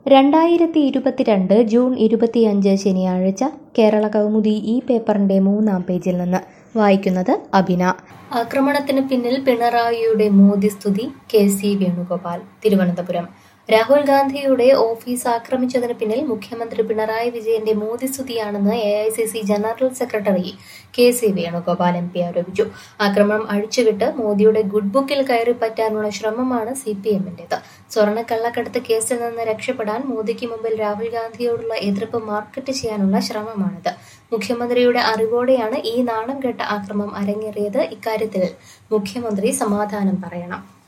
രണ്ടായിരത്തി ഇരുപത്തിരണ്ട് ജൂൺ ഇരുപത്തിയഞ്ച് ശനിയാഴ്ച കേരള കൗമുദി ഈ പേപ്പറിന്റെ മൂന്നാം പേജിൽ നിന്ന് വായിക്കുന്നത് അബിന ആക്രമണത്തിന് പിന്നിൽ പിണറായിയുടെ മോദി സ്തുതി കെ സി വേണുഗോപാൽ തിരുവനന്തപുരം രാഹുൽ ഗാന്ധിയുടെ ഓഫീസ് ആക്രമിച്ചതിന് പിന്നിൽ മുഖ്യമന്ത്രി പിണറായി വിജയന്റെ മോദി സ്തുതിയാണെന്ന് A I C C general secretary K C Venugopal M P ആരോപിച്ചു ആക്രമണം അഴിച്ചുവിട്ട് മോദിയുടെ ഗുഡ് ബുക്കിൽ കയറി പറ്റാനുള്ള ശ്രമമാണ് സി പി എമ്മിന്റേത് സ്വർണ്ണക്കള്ളക്കടത്ത് കേസിൽ നിന്ന് രക്ഷപ്പെടാൻ മോദിക്ക് മുമ്പിൽ രാഹുൽ ഗാന്ധിയോടുള്ള എതിർപ്പ് മാർക്കറ്റ് ചെയ്യാനുള്ള ശ്രമമാണിത് മുഖ്യമന്ത്രിയുടെ അറിവോടെയാണ് ഈ നാണം കെട്ട ആക്രമം അരങ്ങേറിയത് ഇക്കാര്യത്തിൽ മുഖ്യമന്ത്രി സമാധാനം പറയണം